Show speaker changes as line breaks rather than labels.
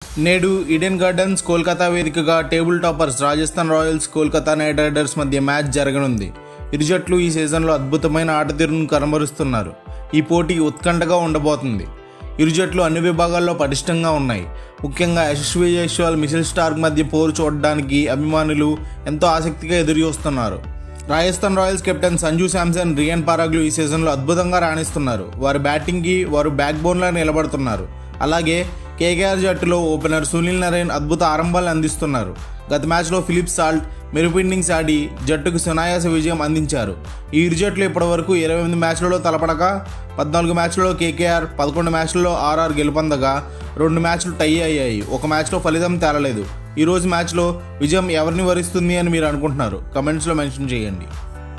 నేడు Eden Gardens Kolkata వేదికగా table toppers Rajasthan Royals Kolkata Knight Riders మధ్య మ్యాచ్ జరగనుంది ఇరు జట్లు ఈ సీజన్లో అద్భుతమైన ఆటతీరును కనబరుస్తున్నారు ఈ పోటీ ఉత్కంఠగా ఉండబోతుంది ఇరు జట్లు అన్ని విభాగాల్లో పటిష్టంగా ఉన్నాయి ముఖ్యంగా యశస్వి జైస్వాల్ మిచిల్ స్టార్క్ మధ్య పోరు చూడడానికి అభిమానులు ఎంతో ఆసక్తిగా ఎదురుచూస్తున్నారు రాజస్థాన్ రాయల్స్ కెప్టెన్ సంజు శాంసన్ రియన్ పారాగ్లు ఈ సీజన్లో అద్భుతంగా రాణిస్తున్నారు వారి బ్యాటింగ్కి వారు బ్యాక్ బోన్లా నిలబడుతున్నారు అలాగే కేకేఆర్ జట్టులో ఓపెనర్ సునీల్ నరేన్ అద్భుత ఆరంభాలు అందిస్తున్నారు గత మ్యాచ్లో ఫిలిప్ సాల్ట్ మెరుపు ఇన్నింగ్స్ ఆడి జట్టుకు సునాయాస విజయం అందించారు ఈ ఇరు జట్లు ఇప్పటివరకు ఇరవై ఎనిమిది మ్యాచ్లలో తలపడక పద్నాలుగు మ్యాచ్లలో కేకేఆర్ పదకొండు మ్యాచ్లలో ఆర్ఆర్ గెలుపొందగా రెండు మ్యాచ్లు టై అయ్యాయి ఒక మ్యాచ్లో ఫలితం తేలలేదు ఈ రోజు మ్యాచ్లో విజయం ఎవరిని వరిస్తుంది అని మీరు అనుకుంటున్నారు కమెంట్స్లో మెన్షన్ చేయండి